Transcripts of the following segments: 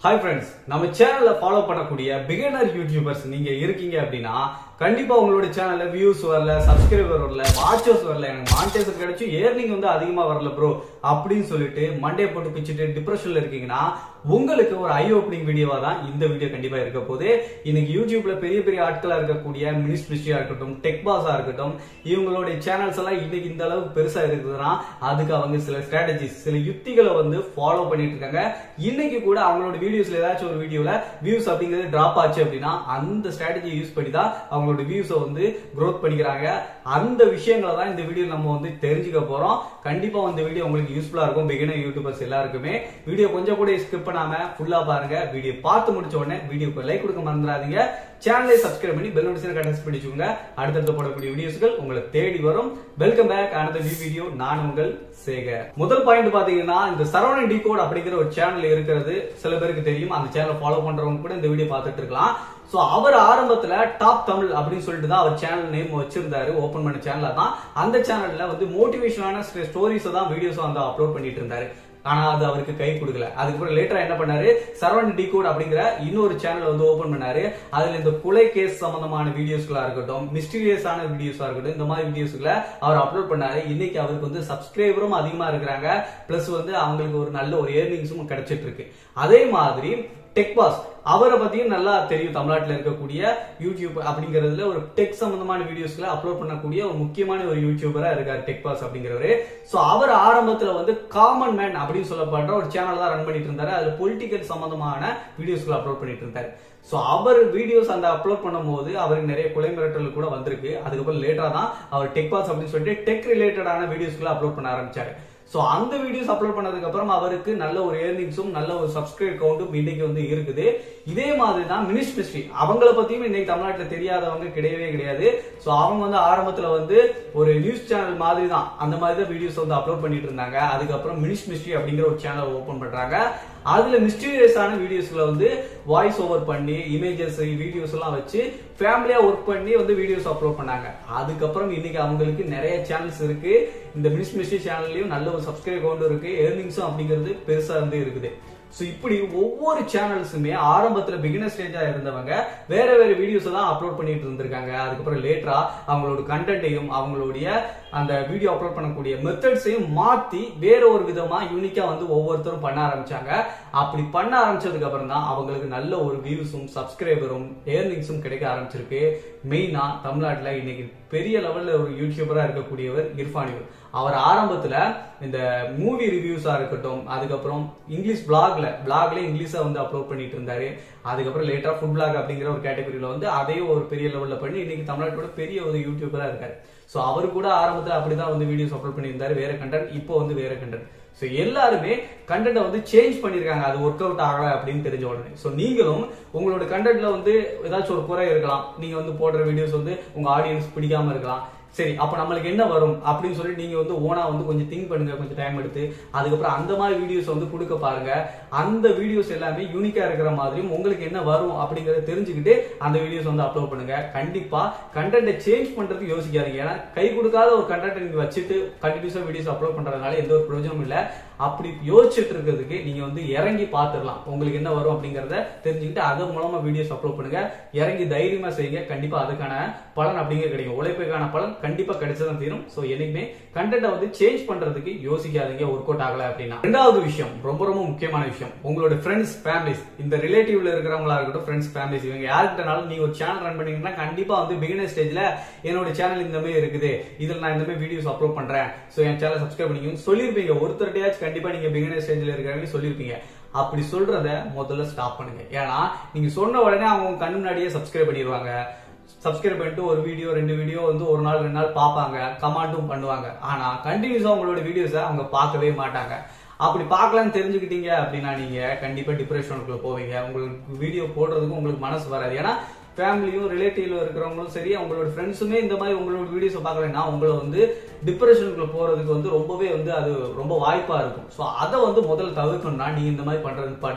hi friends நம்ம சேனல்ல follow பண்ணக்கூடிய பிகினர் யூடியூபர்ஸ் நீங்க இருக்கீங்க அப்படின்னா கண்டிப்பா உங்களோட சேனல்ல வியூஸ் வரல சப்ஸ்கிரைபர் வரல வாட்சர்ஸ் வரல எனக்கு மானிட்டைசர் கிடைச்சும் ஏர்னிங் வந்து அதிகமா வரல ப்ரோ அப்படின்னு சொல்லிட்டு மண்டே போட்டு பிச்சுட்டு டிப்ரெஷன்ல இருக்கீங்கன்னா உங்களுக்கு ஒரு ஐ ஓப்பனிங் வீடியோவா தான் இந்த வீடியோ கண்டிப்பா இருக்க போகுது இன்னைக்கு யூடியூப்ல பெரிய பெரிய ஆட்களா இருக்கக்கூடிய மினிஸ் மிஸ்ட்ரியா இருக்கட்டும் டெக் பாஸா இருக்கட்டும் இவங்களுடைய சேனல்ஸ் எல்லாம் இன்னைக்கு இந்த அளவுக்கு பெருசா இருக்குதுன்னா அதுக்கு அவங்க சில ஸ்ட்ராட்டஜிஸ் சில யுக்திகளை வந்து ஃபாலோ பண்ணிட்டு இருக்காங்க இன்னைக்கு கூட அவங்களோட வீடியோஸ்ல ஏதாச்சும் ஒரு வீடியோல வியூஸ் அப்படிங்கிறது டிராப் ஆச்சு அப்படின்னா அந்த ஸ்ட்ராட்டஜி யூஸ் பண்ணி தான் அவங்களோட வியூஸை வந்து growth பண்ணிக்கிறாங்க அந்த விஷயங்களை தான் இந்த வீடியோ நம்ம வந்து தெரிஞ்சுக்க போறோம் கண்டிப்பா இந்த வீடியோ உங்களுக்கு யூஸ்ஃபுல்லா இருக்கும் பிகினர் யூடியூபர்ஸ் எல்லாருக்குமே வீடியோ கொஞ்சம் கூட ஸ்கிப் பண்ணாம ஃபுல்லா பாருங்க வீடியோ பார்த்து முடிச்ச உடனே வீடியோக்கு லைக் கொடுக்க மறந்துடாதீங்க சேனலை சப்ஸ்கிரைப் பண்ணி பெல் நோட்டிஃபிகேஷன் கட்டஸ் பண்ணிச்சுங்க அடுத்தடுத்து போடக்கூடிய வீடியோஸ்கள் உங்களை தேடி வரும் welcome back another new video நான் உங்கள் சேகர் முதல் பாயிண்ட் பாத்தீங்கன்னா இந்த சரவணன் டி கோட் அப்படிங்கிற ஒரு சேனல் இருக்கிறது சில பேருக்கு தெரியும் அந்த சேனலை ஃபாலோ பண்றவங்க கூட இந்த வீடியோ பார்த்துட்டு இருக்கலாம் சோ அவர் ஆரம்பத்துல டாப் தமிழ் அப்படின்னு சொல்லிட்டு தான் அவர் சேனல் நேம் வச்சிருந்தாரு ஓபன் பண்ண சேனல்ல தான் அந்த சேனல்ல வந்து மோட்டிவேஷனான ஸ்டோரிஸ் தான் வீடியோஸ் வந்து அப்லோட் பண்ணிட்டு இருந்தாரு ஆனா அது அவருக்கு கை கொடுக்கல அதுக்கப்புறம் லேட்டரா என்ன பண்ணாரு சரவணன் டி கோட் அப்படிங்கிற இன்னொரு சேனல் வந்து ஓபன் பண்ணாரு அதுல இந்த கொலை கேஸ் சம்பந்தமான வீடியோஸ்களா இருக்கட்டும் மிஸ்டீரியஸான வீடியோஸா இருக்கட்டும் இந்த மாதிரி வீடியோஸ்களை அவர் அப்லோட் பண்ணாரு இன்னைக்கு அவருக்கு வந்து சப்ஸ்கிரைபரும் அதிகமா இருக்கிறாங்க பிளஸ் வந்து அவங்களுக்கு ஒரு நல்ல ஒரு ஏர்னிங்ஸும் கிடைச்சிட்டு இருக்கு அதே மாதிரி டெக் பாஸ் அவரை பத்தியும் நல்லா தெரியும் தமிழ்நாட்டில் இருக்கக்கூடிய யூடியூப் அப்படிங்கறதுல ஒரு டெக் சம்பந்தமான வீடியோஸ்களை அப்லோட் பண்ணக்கூடிய ஒரு முக்கியமான ஒரு யூடியூபரா இருக்காரு டெக் பாஸ் அப்படிங்கிறவரு சோ அவர் ஆரம்பத்துல வந்து காமன் மேன் அப்படின்னு சொல்லப்படுற ஒரு சேனல் தான் ரன் பண்ணிட்டு இருந்தாரு அதுல பொலிட்டிக்கல் சம்பந்தமான வீடியோஸ்களை அப்லோட் பண்ணிட்டு இருந்தாரு சோ அவர் வீடியோஸ் அந்த அப்லோட் பண்ணும்போது அவருக்கு நிறைய கொலை மிரட்டல் கூட வந்திருக்கு அதுக்கப்புறம் லேட்டரா தான் அவர் டெக் பாஸ் அப்படின்னு சொல்லிட்டு டெக் ரிலேட்டடான வீடியோஸ்களை அப்லோட் பண்ண ஆரம்பிச்சாரு சோ அந்த வீடியோஸ் அப்லோட் பண்ணதுக்கு அப்புறம் அவருக்கு நல்ல ஒரு ஏர்னிங்ஸும் நல்ல ஒரு சப்ஸ்கிரைப் கவுண்டும் இன்னைக்கு வந்து இருக்குது இதே மாதிரி தான் மினிஸ் மிஸ்ட்ரி அவங்கள பத்தியும் இன்னைக்கு தமிழ்நாட்டுல தெரியாதவங்க கிடையவே கிடையாது சோ அவங்க வந்து ஆரம்பத்துல வந்து ஒரு நியூஸ் சேனல் மாதிரி தான் அந்த மாதிரி தான் வீடியோஸ் வந்து அப்லோட் பண்ணிட்டு இருந்தாங்க அதுக்கப்புறம் மினிஸ் மிஸ்ட்ரி அப்படிங்கிற ஒரு சேனல் ஓபன் பண்றாங்க அதுல மிஸ்டீரியஸான வீடியோஸ்ல வந்து வாய்ஸ் ஓவர் பண்ணி இமேஜஸ் வீடியோஸ் எல்லாம் வச்சு ஃபேமிலியா ஒர்க் பண்ணி வந்து வீடியோஸ் அப்லோட் பண்ணாங்க அதுக்கப்புறம் இன்னைக்கு அவங்களுக்கு நிறைய சேனல்ஸ் இருக்கு இந்த மினிஸ் மிஸ்ட்ரி சேனல்லையும் நல்ல ஒரு சப்ஸ்கிரைப் கவுண்ட் இருக்கு ஏர்னிங்ஸும் அப்படிங்கிறது பெருசா வந்து இருக்குது சோ இப்படி ஒவ்வொரு சேனல்ஸுமே ஆரம்பத்துல பிகினர் ஸ்டேஜா இருந்தவங்க வேற வேற வீடியோஸ் தான் அப்லோட் பண்ணிட்டு இருந்திருக்காங்க அதுக்கப்புறம் லேட்டரா அவங்களோட கண்டென்ட்டையும் அவங்களுடைய அந்த வீடியோ அப்லோட் பண்ணக்கூடிய மெத்தட்ஸையும் மாத்தி வேற ஒரு விதமா யூனிக்கா வந்து ஒவ்வொருத்தரும் பண்ண ஆரம்பிச்சாங்க அப்படி பண்ண ஆரம்பிச்சதுக்கு அப்புறம் தான் அவங்களுக்கு நல்ல ஒரு வியூஸும் சப்ஸ்கிரைபரும் ஏர்னிங்ஸும் கிடைக்க ஆரம்பிச்சிருக்கு மெயினா தமிழ்நாட்டுல இன்னைக்கு பெரிய லெவல்ல ஒரு யூடியூபரா இருக்கக்கூடியவர் இர்ஃபானிவர் அவர் ஆரம்பத்துல இந்த மூவி ரிவ்யூஸா இருக்கட்டும் அதுக்கப்புறம் இங்கிலீஷ் பிளாக்ல பிளாக்ல இங்கிலீஷா வந்து அப்லோட் பண்ணிட்டு இருந்தாரு அதுக்கப்புறம் லேட்டா ஃபுட் பிளாக் அப்படிங்கிற ஒரு கேட்டகரியில வந்து அதையும் ஒரு பெரிய லெவல்ல பண்ணி இன்னைக்கு தமிழ்நாட்டோட பெரிய ஒரு யூடியூபரா இருக்காரு சோ அவர் கூட ஆரம்பத்துல அப்படிதான் வந்து வீடியோஸ் அப்லோட் பண்ணியிருந்தாரு வேற கண்டென்ட் இப்போ வந்து வேற கண்டென்ட் சோ எல்லாருமே கண்டென்ட்டை வந்து சேஞ்ச் பண்ணிருக்காங்க அது ஒர்க் அவுட் ஆகல அப்படின்னு தெரிஞ்ச உடனே சோ நீங்களும் உங்களோட கண்டென்ட்ல வந்து ஏதாச்சும் ஒரு குறை இருக்கலாம் நீங்க வந்து போடுற வீடியோஸ் வந்து உங்க ஆடியன்ஸ் பிடிக்காம இருக்கலாம் சரி அப்ப நம்மளுக்கு என்ன வரும் அப்படின்னு சொல்லி நீங்க வந்து ஓனா வந்து கொஞ்சம் திங்க் பண்ணுங்க கொஞ்சம் டைம் எடுத்து அதுக்கப்புறம் அந்த மாதிரி வீடியோஸ் வந்து கொடுக்க பாருங்க அந்த வீடியோஸ் எல்லாமே யூனிக்கா இருக்கிற மாதிரியும் உங்களுக்கு என்ன வரும் அப்படிங்கறத தெரிஞ்சுக்கிட்டு அந்த வீடியோஸ் வந்து அப்லோட் பண்ணுங்க கண்டிப்பா கண்டென்ட்டை சேஞ்ச் பண்றதுக்கு யோசிக்காதீங்க ஏன்னா கை கொடுக்காத ஒரு கண்டென்ட் நீங்க வச்சுட்டு கண்டினியூஸா வீடியோஸ் அப்லோட் பண்றதுனால எந்த ஒரு பிரயோஜனமும் இல்ல அப்படி யோசிச்சுட்டு இருக்கிறதுக்கு நீங்க வந்து இறங்கி பாத்துடலாம் உங்களுக்கு என்ன வரும் அப்படிங்கறத தெரிஞ்சுக்கிட்டு அது மூலமா வீடியோஸ் அப்லோட் பண்ணுங்க இறங்கி தைரியமா செய்யுங்க கண்டிப்பா அதுக்கான பலன் அப்படிங்கிற கிடைக்கும் உழைப்புக்கான பலன் கண்டிப்பா கிடைச்சதான் தீரும் சோ என்னைக்குமே கண்டென்ட்டை வந்து சேஞ்ச் பண்றதுக்கு யோசிக்காதீங்க ஒர்க் அவுட் ஆகல அப்படின்னா ரெண்டாவது விஷயம் ரொம்ப ரொம்ப முக்கியமான விஷயம் உங்களோட ஃப்ரெண்ட்ஸ் ஃபேமிலிஸ் இந்த ரிலேட்டிவ்ல இருக்கிறவங்களா இருக்கட்டும் ஃப்ரெண்ட்ஸ் ஃபேமிலிஸ் இவங்க யாருக்கிட்டனாலும் நீங்க ஒரு சேனல் ரன் பண்ணீங்கன்னா கண்டிப்பா வந்து பிகினர் ஸ்டேஜ்ல என்னோட சேனல் இந்த மாதிரி இருக்குது இதுல நான் இந்த மாதிரி வீடியோஸ் அப்லோட் பண்றேன் சோ என் சேனல் சப்ஸ்கிரைப் பண்ணிக்கணும் சொல்லிருப்பீங்க ஒருத்தர்கிட்டயாச்சும் கண்டிப்பா நீங்க பிகினர் ஸ்டேஜ்ல இருக்கிறவங்க சொல்லிருப்பீங்க அப்படி சொல்றத முதல்ல ஸ்டாப் பண்ணுங்க ஏன்னா நீங்க சொன்ன உடனே அவங்க கண்ணு முன்னாடியே சப்ஸ்கிரைப் பண்ணிடுவாங்க சப்ஸ்கிரைப் பண்ணிட்டு ஒரு வீடியோ ரெண்டு வீடியோ வந்து ஒரு நாள் ரெண்டு நாள் பார்ப்பாங்க கமாண்டும் பண்ணுவாங்க ஆனா கண்டினியூஸா உங்களோட வீடியோஸை அவங்க பார்க்கவே மாட்டாங்க அப்படி பார்க்கலாம்னு தெரிஞ்சுக்கிட்டீங்க அப்படின்னா நீங்க கண்டிப்பா டிப்ரெஷனுக்குள்ள போவீங்க உங்களுக்கு வீடியோ போடுறதுக்கு உங்களுக்கு மனசு வராது ஏன்னா ஃபேமிலியும் ரிலேட்டிவ்ல இருக்கிறவங்களும் சரி அவங்களோட ஃப்ரெண்ட்ஸுமே இந்த மாதிரி உங்களோட வீடியோஸ் பார்க்கலன்னா உங்களை வந்து டிப்ரெஷனுக்குள்ள போறதுக்கு வந்து ரொம்பவே வந்து அது ரொம்ப வாய்ப்பா இருக்கும் ஸோ அதை வந்து முதல்ல தவிர்க்கணும்னா நீங்க இந்த மாதிரி பண்றது பாட்டுங்க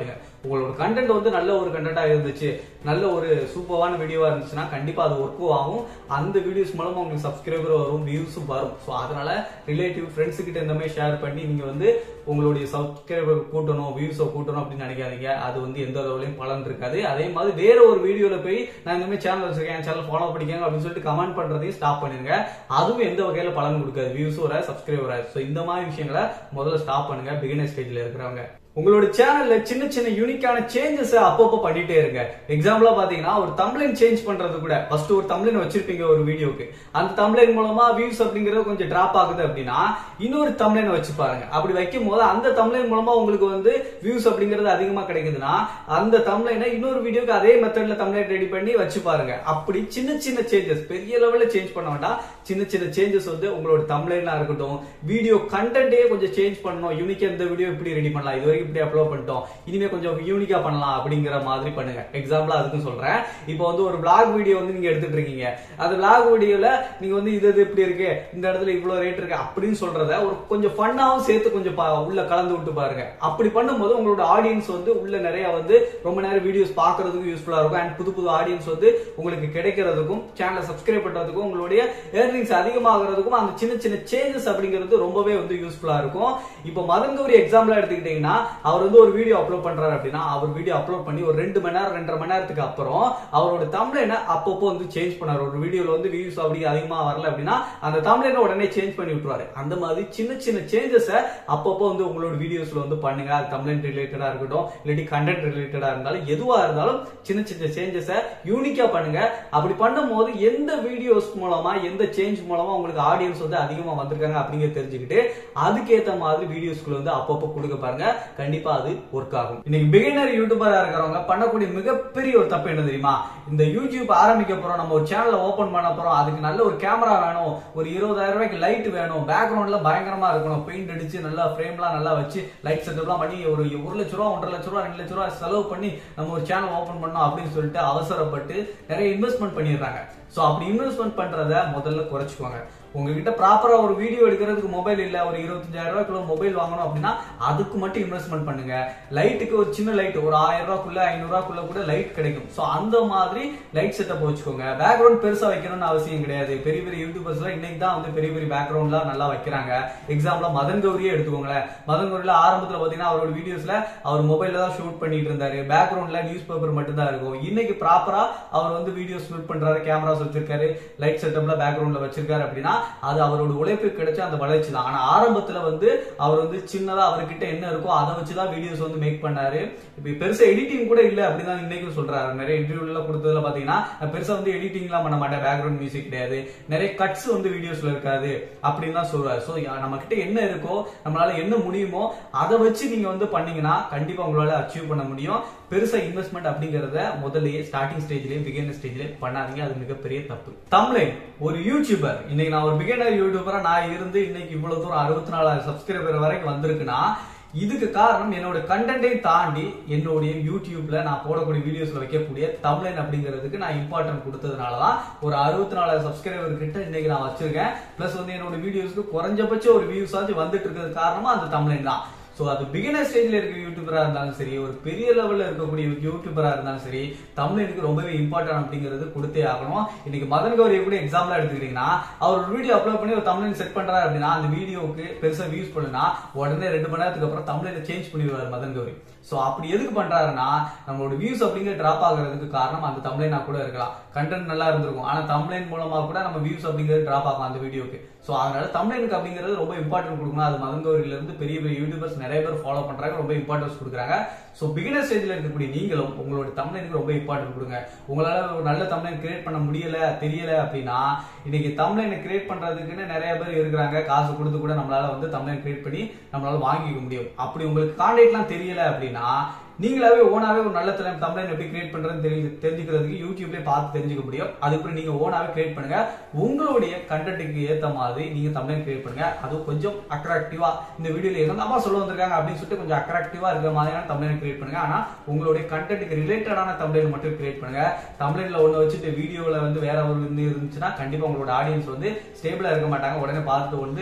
உங்களோட கண்டென்ட் வந்து நல்ல ஒரு கண்டென்ட்டா இருந்துச்சு நல்ல ஒரு சூப்பரான வீடியோவா இருந்துச்சுன்னா கண்டிப்பா அது ஒர்க்கும் ஆகும் அந்த வீடியோஸ் மூலமா உங்களுக்கு சப்ஸ்கிரைபர் வரும் வியூஸும் வரும் ஸோ அதனால ரிலேட்டிவ் ஃப்ரெண்ட்ஸ் கிட்ட இந்த மாதிரி ஷேர் பண்ணி நீங்க வந்து உங்களுடைய சப்ஸ்கிரைபர் கூட்டணும் வியூஸை கூட்டணும் அப்படின்னு நினைக்காதீங்க அது வந்து எந்த அளவுலையும் பலன் இருக்காது அதே மாதிரி வேற ஒரு வீடியோல போய் நான் இந்த மாதிரி சேனல் வச்சிருக்கேன் என் சேனல் ஃபாலோ பண்ணிக்கங்க அப்படின்னு சொல்லிட்டு கமெண்ட் பண்றதையும் ஸ்டாப் பண்ணிருங்க அதுவும் எந்த வகையில பலன் கொடுக்காது வியூஸ் வர சப்ஸ்கிரைபர் வராது ஸோ இந்த மாதிரி விஷயங்களை முதல்ல ஸ்டாப் பண்ணுங்க பிகினர் ஸ்டேஜ்ல இருக்கிறவங்க உங்களோட சேனல்ல சின்ன சின்ன யூனிக்கான சேஞ்சஸ் அப்பப்போ பண்ணிட்டே இருங்க எக்ஸாம்பிளா பாத்தீங்கன்னா ஒரு தம்ப்ளைன் சேஞ்ச் பண்றது கூட ஃபர்ஸ்ட் ஒரு தம்ப்ளைன் வச்சிருப்பீங்க ஒரு வீடியோக்கு அந்த தம்ப்ளைன் மூலமா வியூஸ் அப்படிங்கறது கொஞ்சம் டிராப் ஆகுது அப்படின்னா இன்னொரு தம்ப்ளைன் வச்சு பாருங்க அப்படி வைக்கும் போது அந்த தம்ப்ளைன் மூலமா உங்களுக்கு வந்து வியூஸ் அப்படிங்கிறது அதிகமா கிடைக்குதுன்னா அந்த தம்ப்ளைனை இன்னொரு வீடியோக்கு அதே மெத்தட்ல தம்ப்ளைன் ரெடி பண்ணி வச்சு பாருங்க அப்படி சின்ன சின்ன சேஞ்சஸ் பெரிய லெவல்ல சேஞ்ச் பண்ண வேண்டாம் சின்ன சின்ன சேஞ்சஸ் வந்து உங்களோட தம்ப்ளைனா இருக்கட்டும் வீடியோ கண்டென்ட்டே கொஞ்சம் சேஞ்ச் பண்ணணும் யூனிக்கா இந்த வீடியோ இப்படி ரெடி பண்ணலாம் இது வரைக்கும் இப்படி அப்லோட் பண்ணிட்டோம் இனிமே கொஞ்சம் யூனிக்கா பண்ணலாம் அப்படிங்கிற மாதிரி பண்ணுங்க எக்ஸாம்பிளா அதுக்கும் சொல்றேன் இப்போ வந்து ஒரு vlog வீடியோ வந்து நீங்க எடுத்துட்டு இருக்கீங்க அந்த vlog வீடியோல நீங்க வந்து இது இது இப்படி இருக்கு இந்த இடத்துல இவ்வளவு ரேட் இருக்கு அப்படின்னு சொல்றத ஒரு கொஞ்சம் ஃபன்னாவும் சேர்த்து கொஞ்சம் பா- உள்ள கலந்து விட்டு பாருங்க அப்படி பண்ணும்போது உங்களோட ஆடியன்ஸ் வந்து உள்ள நிறைய வந்து ரொம்ப நேரம் வீடியோஸ் பாக்குறதுக்கும் யூஸ்ஃபுல்லா இருக்கும் அண்ட் புது புது ஆடியன்ஸ் வந்து உங்களுக்கு கிடைக்கிறதுக்கும் சேனலை சப்ஸ்கிரைப் பண்றதுக்கும் உங்களுடைய ஏர்னிங்ஸ் அதிகமாகிறதுக்கும் அந்த சின்ன சின்ன சேஞ்சஸ் அப்படிங்கிறது ரொம்பவே வந்து யூஸ்ஃபுல்லா இருக்கும் இப்போ மதன் கௌரி எக்ஸாம்பிளா எடுத்துக்கிட்டீங்கன்னா அவர் வந்து ஒரு வீடியோ அப்லோட் பண்றாரு அப்படின்னா அவர் வீடியோ அப்லோட் பண்ணி ஒரு ரெண்டு மணி நேரம் ரெண்டரை மணி நேரத்துக்கு அப்புறம் அவரோட தமிழனை அப்பப்போ வந்து சேஞ்ச் பண்ணாரு ஒரு வீடியோல வந்து வியூஸ் அப்படி அதிகமா வரல அப்படின்னா அந்த தமிழனை உடனே சேஞ்ச் பண்ணி விட்டுருவாரு அந்த மாதிரி சின்ன சின்ன சேஞ்சஸ அப்பப்போ வந்து உங்களோட வீடியோஸ்ல வந்து பண்ணுங்க அது தமிழன் ரிலேட்டடா இருக்கட்டும் இல்லாட்டி கண்டென்ட் ரிலேட்டடா இருந்தாலும் எதுவா இருந்தாலும் சின்ன சின்ன சேஞ்சஸ யூனிக்கா பண்ணுங்க அப்படி பண்ணும்போது எந்த வீடியோஸ் மூலமா எந்த சேஞ்ச் மூலமா உங்களுக்கு ஆடியன்ஸ் வந்து அதிகமா வந்திருக்காங்க அப்படிங்கறத தெரிஞ்சுக்கிட்டு அதுக்கேத்த மாதிரி வீடியோஸ்க்குள்ள வந்து அப்பப்போ கொடுக்க பாருங்க கண்டிப்பா அது ஒர்க் ஆகும் இன்னைக்கு பிகினர் யூடியூபரா இருக்கிறவங்க பண்ணக்கூடிய மிகப்பெரிய ஒரு தப்பு என்ன தெரியுமா இந்த யூடியூப் ஆரம்பிக்க போறோம் நம்ம ஒரு சேனலை ஓபன் பண்ண போறோம் அதுக்கு நல்ல ஒரு கேமரா வேணும் ஒரு இருபதாயிரம் ரூபாய்க்கு லைட் வேணும் பேக்ரவுண்ட்ல பயங்கரமா இருக்கணும் பெயிண்ட் அடிச்சு நல்லா ஃப்ரேம்லாம் நல்லா வச்சு லைட் செட்டப்லாம் பண்ணி ஒரு ஒரு லட்ச ரூபா ஒன்றரை லட்ச ரூபா ரெண்டு லட்ச ரூபா செலவு பண்ணி நம்ம ஒரு சேனல் ஓபன் பண்ணோம் அப்படின்னு சொல்லிட்டு அவசரப்பட்டு நிறைய இன்வெஸ்ட்மெண்ட் பண்ணிடுறாங்க சோ அப்படி இன்வெஸ்ட்மெண்ட் பண்றத முதல்ல குறைச்சுக்கோங்க உங்ககிட்ட ப்ராப்பரா ஒரு வீடியோ எடுக்கிறதுக்கு மொபைல் இல்ல ஒரு இருபத்தஞ்சாயிரம் ரூபாய்க்குள்ள மொபைல் வாங்கணும் அப்படின்னா அதுக்கு மட்டும் இன்வெஸ்ட்மெண்ட் பண்ணுங்க லைட்டுக்கு ஒரு சின்ன லைட் ஒரு ஆயிரம் ரூபாய்க்குள்ள ஐநூறு ரூபாய்க்குள்ள கூட லைட் கிடைக்கும் சோ அந்த மாதிரி லைட் செட்டப் வச்சுக்கோங்க பேக்ரவுண்ட் பெருசா வைக்கணும்னு அவசியம் கிடையாது பெரிய பெரிய யூடியூபர்ஸ்ல இன்னைக்கு தான் வந்து பெரிய பெரிய பேக்ரவுண்ட்லாம் நல்லா வைக்கிறாங்க எக்ஸாம்பிளா மதன் கௌரியே எடுத்துக்கோங்களேன் மதன் கௌரியில ஆரம்பத்துல பாத்தீங்கன்னா அவரோட வீடியோஸ்ல அவர் மொபைல்ல தான் ஷூட் பண்ணிட்டு இருந்தாரு பேக்ரவுண்ட்ல நியூஸ் பேப்பர் மட்டும் தான் இருக்கும் இன்னைக்கு ப்ராப்பரா அவர் வந்து வீடியோ ஷூட் பண்றாரு கேமராஸ் வச்சிருக்காரு லைட் செட்டப்ல பேக்ரவுண்ட்ல வச்சிருக்காரு அப்படின்னா அது அவரோட உழைப்பு கிடைச்ச அந்த வளர்ச்சி தான் ஆனா ஆரம்பத்துல வந்து அவர் வந்து சின்னதா அவர்கிட்ட என்ன இருக்கோ அதை வச்சுதான் வீடியோஸ் வந்து மேக் பண்ணாரு இப்ப பெருசா எடிட்டிங் கூட இல்ல அப்படின்னு இன்னைக்கும் சொல்றாரு நிறைய இன்டர்வியூல கொடுத்ததுல பாத்தீங்கன்னா நான் பெருசா வந்து எடிட்டிங் எல்லாம் பண்ண மாட்டேன் பேக்ரவுண்ட் மியூசிக் கிடையாது நிறைய கட்ஸ் வந்து வீடியோஸ்ல இருக்காது அப்படின்னு தான் சொல்றாரு சோ நம்ம கிட்ட என்ன இருக்கோ நம்மளால என்ன முடியுமோ அதை வச்சு நீங்க வந்து பண்ணீங்கன்னா கண்டிப்பா உங்களால அச்சீவ் பண்ண முடியும் பெருசா இன்வெஸ்ட்மெண்ட் அப்படிங்கறத முதல்லயே ஸ்டார்டிங் ஸ்டேஜ்லயே பிகினர் ஸ்டேஜ்லயே பண்ணாதீங்க அது மிகப்பெரிய தப்பு தமிழன் ஒரு யூடியூபர் இன்னைக்கு நான் ஒரு பிகினர் யூடியூபரா நான் இருந்து இன்னைக்கு இவ்வளவு தூரம் அறுபத்தி நாலாயிரம் சப்ஸ்கிரைபர் வரைக்கும் வந்திருக்குன்னா இதுக்கு காரணம் என்னோட கண்டென்ட்டை தாண்டி என்னுடைய யூடியூப்ல நான் போடக்கூடிய வீடியோஸ்ல வைக்கக்கூடிய தமிழன் அப்படிங்கிறதுக்கு நான் இம்பார்ட்டன்ட் கொடுத்ததுனால தான் ஒரு அறுபத்தி நாலாயிரம் சப்ஸ்கிரைபர் கிட்ட இன்னைக்கு நான் வச்சிருக்கேன் பிளஸ் வந்து என்னோட வீடியோஸ்க்கு குறைஞ்சபட்சம் ஒரு வியூஸ் ஆச்சு வந்துட்டு இருக்கிறது காரணமா அந்த தமிழன் தான் சோ அது பிகினர் ஸ்டேஜ்ல இருக்க யூடியூபரா இருந்தாலும் சரி ஒரு பெரிய லெவல்ல இருக்கக்கூடிய யூடியூபரா இருந்தாலும் சரி தமிழனுக்கு ரொம்பவே இம்பார்ட்டன்ட் அப்படிங்கிறது கொடுத்தே ஆகணும் இன்னைக்கு மதன் கௌரி எப்படி எக்ஸாம்பிள் எடுத்துக்கிட்டீங்கன்னா அவர் ஒரு வீடியோ அப்லோட் பண்ணி ஒரு தமிழன் செட் பண்றாரு அப்படின்னா அந்த வீடியோக்கு பெருசா வியூஸ் பண்ணுனா உடனே ரெண்டு மணி நேரத்துக்கு அப்புறம் தமிழனை சேஞ்ச் பண்ணிடுவார் மதன் கௌரி சோ அப்படி எதுக்கு பண்றாருன்னா நம்மளோட வியூஸ் அப்படிங்கிற டிராப் ஆகுறதுக்கு காரணம் அந்த தமிழனா கூட இருக்கலாம் கண்டென்ட் நல்லா இருந்திருக்கும் ஆனா தமிழன் மூலமா கூட நம்ம வியூஸ் அப்படிங்கிறது டிராப் ஆகும் அந்த வீடியோக்கு சோ அதனால தமிழனுக்கு அப்படிங்கிறது ரொம்ப இம்பார்ட்டன்ட் கொடுக்கணும் அது மதன் கௌரியில இருந்து பெரிய பெரிய யூடியூபர்ஸ் நிறைய பேர் ஃபாலோ பண்றாங்க ரொம்ப இம்பார்ட்டன்ஸ் கொடுக்குறாங்க சோ பிகினர் ஸ்டேஜ்ல இருக்கக்கூடிய நீங்களும் உங்களோட தமிழனுக்கு ரொம்ப இம்பார்ட்டன்ட் கொடுங்க உங்களால ஒரு நல்ல தமிழன் கிரியேட் பண்ண முடியல தெரியல அப்படின்னா இன்னைக்கு தமிழனை கிரியேட் பண்றதுக்குன்னு நிறைய பேர் இருக்கிறாங்க காசு கொடுத்து கூட நம்மளால வந்து தமிழன் கிரியேட் பண்ணி நம்மளால வாங்கிக்க முடியும் அப்படி உங்களுக்கு கான்டெக்ட்லாம் தெரியல அப்படின்னா நீங்களாவே ஓனாவே ஒரு நல்ல தமிழ் தமிழன் எப்படி கிரியேட் பண்றதுன்னு தெரி- தெரிஞ்சுக்கிறதுக்கு யூடியூப்ல பார்த்து தெரிஞ்சுக்க முடியும் அதுக்கப்புறம் நீங்க ஓனாவே கிரியேட் பண்ணுங்க உங்களுடைய கண்டென்ட்டுக்கு ஏத்த மாதிரி நீங்க தமிழன் கிரியேட் பண்ணுங்க அதுவும் கொஞ்சம் அட்ராக்டிவா இந்த வீடியோல என்னமா சொல்ல வந்திருக்காங்க அப்படின்னு சொல்லிட்டு கொஞ்சம் அட்ராக்டிவா இருக்கிற மாதிரியான தமிழன் கிரியேட் பண்ணுங்க ஆனா உங்களுடைய கண்டென்ட்டுக்கு ரிலேட்டடான தமிழன் மட்டும் கிரியேட் பண்ணுங்க தமிழ்ல ஒண்ணு வச்சுட்டு வீடியோல வந்து வேற ஒரு இது இருந்துச்சுன்னா கண்டிப்பா உங்களோட ஆடியன்ஸ் வந்து ஸ்டேபிளா இருக்க மாட்டாங்க உடனே பார்த்துட்டு வந்து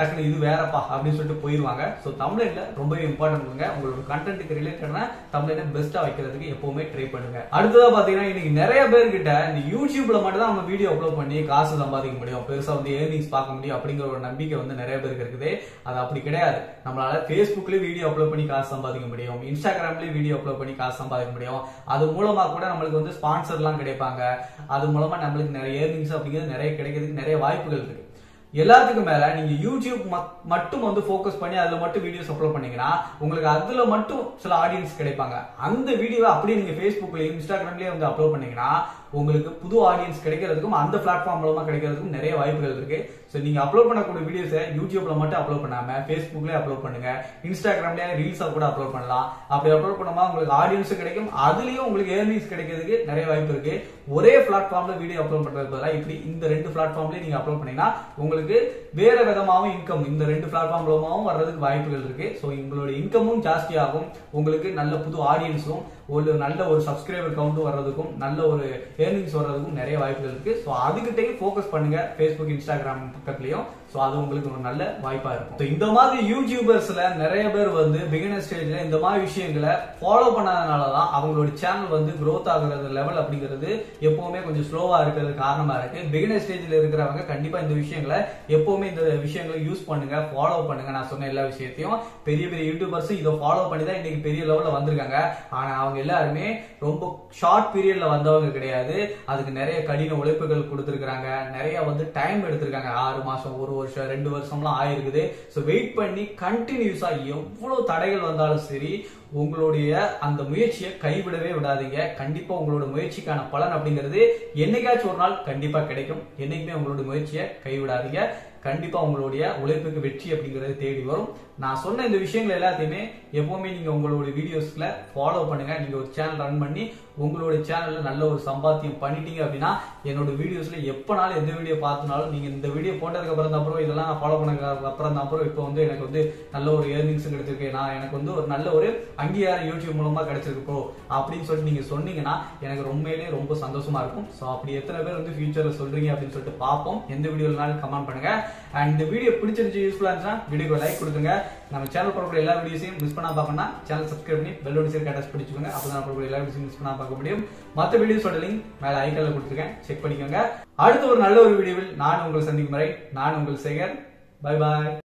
டக்குனு இது வேறப்பா அப்படின்னு சொல்லிட்டு போயிருவாங்க ஸோ தமிழ்ல ரொம்பவே இம்பார்ட்டன்ட் கொடுங்க உங்களோட கண்டென்ட்டுக்கு ரிலேட்டடான தமிழ்ல பெஸ்ட்டா வைக்கிறதுக்கு எப்பவுமே ட்ரை பண்ணுங்க அடுத்ததா பாத்தீங்கன்னா இன்னைக்கு நிறைய பேர்கிட்ட இந்த யூடியூப்ல மட்டும் தான் நம்ம வீடியோ அப்லோட் பண்ணி காசு சம்பாதிக்க முடியும் பெருசா வந்து ஏர்னிங்ஸ் பார்க்க முடியும் அப்படிங்கிற ஒரு நம்பிக்கை வந்து நிறைய பேருக்கு இருக்குது அது அப்படி கிடையாது நம்மளால ஃபேஸ்புக்லயும் வீடியோ அப்லோட் பண்ணி காசு சம்பாதிக்க முடியும் இன்ஸ்டாகிராம்லயும் வீடியோ அப்லோட் பண்ணி காசு சம்பாதிக்க முடியும் அது மூலமா கூட நம்மளுக்கு வந்து ஸ்பான்சர்லாம் கிடைப்பாங்க அது மூலமா நம்மளுக்கு நிறைய ஏர்னிங்ஸ் அப்படிங்கிறது நிறைய கிடைக்கிறதுக்கு நிறைய வாய்ப்புகள் இருக்கு எல்லாத்துக்கும் மேல நீங்க யூடியூப் மட்- மட்டும் வந்து ஃபோக்கஸ் பண்ணி அதுல மட்டும் வீடியோஸ் அப்லோட் பண்ணீங்கன்னா உங்களுக்கு அதுல மட்டும் சில ஆடியன்ஸ் கிடைப்பாங்க அந்த வீடியோவை அப்படியே நீங்க ஃபேஸ்புக்லயும் இன்ஸ்டாகிராம்லயும் வந்து அப்லோட் பண்ணீங்கன்னா உங்களுக்கு புது ஆடியன்ஸ் கிடைக்கிறதுக்கும் அந்த பிளாட்ஃபார்ம் மூலமா கிடைக்கிறதுக்கும் நிறைய வாய்ப்புகள் இருக்கு ஸோ நீங்க அப்லோட் பண்ணக்கூடிய வீடியோஸை யூடியூப்ல மட்டும் அப்லோட் பண்ணாம ஃபேஸ்புக்லயே அப்லோட் பண்ணுங்க இன்ஸ்டாகிராம்லயே ரீல்ஸா கூட அப்லோட் பண்ணலாம் அப்படி அப்லோட் பண்ணும்போது உங்களுக்கு ஆடியன்ஸ் கிடைக்கும் அதுலயும் உங்களுக்கு ஏர்னிங்ஸ் கிடைக்கிறதுக்கு நிறைய வாய்ப்பு இருக்கு ஒரே பிளாட்ஃபார்ம்ல வீடியோ அப்லோட் பண்றது பதிலா இப்படி இந்த ரெண்டு பிளாட்ஃபார்ம்லயே நீங்க அப்லோட் பண்ணீங்கன்னா உங்களுக்கு வேற விதமாவும் இன்கம் இந்த ரெண்டு பிளாட்ஃபார்ம் மூலமாவும் வர்றதுக்கு வாய்ப்புகள் இருக்கு ஸோ உங்களோட இன்கமும் ஜாஸ்தியாகும் உங்களுக்கு நல்ல புது ஆடியன்ஸும் ஒரு நல்ல ஒரு சப்ஸ்கிரைபர் கவுண்ட் வர்றதுக்கும் நல்ல ஒரு ஏர்னிங்ஸ் வர்றதுக்கும் நிறைய வாய்ப்புகள் இருக்கு ஸோ அதுகிட்டயும் ஃபோக்கஸ் பண்ணுங்க ஃபேஸ்புக் இன்ஸ்டாகிராம் பக்கத்துலயும் ஸோ அது உங்களுக்கு ஒரு நல்ல வாய்ப்பா இருக்கும் So, இந்த மாதிரி யூடியூபர்ஸ்ல நிறைய பேர் வந்து பிகினர் ஸ்டேஜ்ல இந்த மாதிரி விஷயங்களை ஃபாலோ பண்ணாதனால தான் அவங்களோட சேனல் வந்து growth ஆகுறது லெவல் அப்படிங்கிறது எப்பவுமே கொஞ்சம் ஸ்லோவா இருக்கிறது காரணமா இருக்கு பிகினர் ஸ்டேஜ்ல இருக்கிறவங்க கண்டிப்பா இந்த விஷயங்களை எப்பவுமே இந்த விஷயங்களை யூஸ் பண்ணுங்க ஃபாலோ பண்ணுங்க நான் சொன்ன எல்லா விஷயத்தையும் பெரிய பெரிய யூடியூபர்ஸ் இதை ஃபாலோ பண்ணி தான் இன்னைக்கு பெரிய லெவல்ல வந்திருக்காங்க ஆனா அவங்க எல்லாருமே ரொம்ப ஷார்ட் பீரியட்ல வந்தவங்க கிடையாது அதுக்கு நிறைய கடின உழைப்புகள் கொடுத்திருக்காங்க நிறைய வந்து டைம் எடுத்திருக்காங்க ஆறு மாசம் ஒரு வருஷம் ரெண்டு வருஷம்லாம் ஆயிருக்குது ஸோ வெயிட் பண்ணி கண்டினியூஸா எவ்வளவு தடைகள் வந்தாலும் சரி உங்களுடைய அந்த முயற்சியை கைவிடவே விடாதீங்க கண்டிப்பா உங்களோட முயற்சிக்கான பலன் அப்படிங்கிறது என்னைக்காச்சும் ஒரு நாள் கண்டிப்பா கிடைக்கும் என்னைக்குமே உங்களோட முயற்சியை கைவிடாதீங்க கண்டிப்பா உங்களுடைய உழைப்புக்கு வெற்றி அப்படிங்கிறது தேடி வரும் நான் சொன்ன இந்த விஷயங்கள் எல்லாத்தையுமே எப்பவுமே நீங்க உங்களோட வீடியோஸ்ல ஃபாலோ பண்ணுங்க நீங்க ஒரு சேனல் ரன் பண்ணி உங்களோட சேனல்ல நல்ல ஒரு சம்பாத்தியம் பண்ணிட்டீங்க அப்படின்னா என்னோட வீடியோஸ்ல எப்பனாலும் எந்த வீடியோ பார்த்தினாலும் நீங்க இந்த வீடியோ போட்டதுக்கு அப்புறம் தான் அப்புறம் இதெல்லாம் நான் ஃபாலோ பண்ணதுக்கு அப்புறம் தான் அப்புறம் இப்போ வந்து எனக்கு வந்து நல்ல ஒரு ஏர்னிங்ஸ் கிடைச்சிருக்கு நான் எனக்கு வந்து ஒரு நல்ல ஒரு அங்கீகாரம் யூடியூப் மூலமா கிடைச்சிருக்கு ப்ரோ அப்படின்னு சொல்லிட்டு நீங்க சொன்னீங்கன்னா எனக்கு உண்மையிலேயே ரொம்ப சந்தோஷமா இருக்கும் ஸோ அப்படி எத்தனை பேர் வந்து ஃபியூச்சர்ல சொல்றீங்க அப்படின்னு சொல்லிட்டு பார்ப்போம் எந்த வீடியோனாலும் கமெண்ட் பண்ணுங்க அண்ட் இந்த வீடியோ பிடிச்சிருந்துச்சு யூஸ்ஃபுல்லா இருந்துச்சுன்னா வீடியோக்கு லைக் கொடுத்துங்க நம்ம சேனல் போடக்கூடிய எல்லா வீடியோஸையும் மிஸ் பண்ணா பார்க்கணும்னா சேனல் சப்ஸ்கிரைப் பண்ணி பெல் நோட்டிஃபிகேஷன் அட்டாச் பிடிச்சுக்கோங்க அப்பதான் நான் போடக்கூடிய எல்லா வீடியோஸையும் மிஸ் பண்ணா பார்க்க முடியும் மற்ற வீடியோஸோட லிங்க் மேல ஐக்கன்ல கொடுத்துருக்கேன் செக் பண்ணிக்கோங்க அடுத்த ஒரு நல்ல ஒரு வீடியோவில் நான் உங்களை சந்திக்கும் வரை நான் உங்கள் சேகர் பை பாய்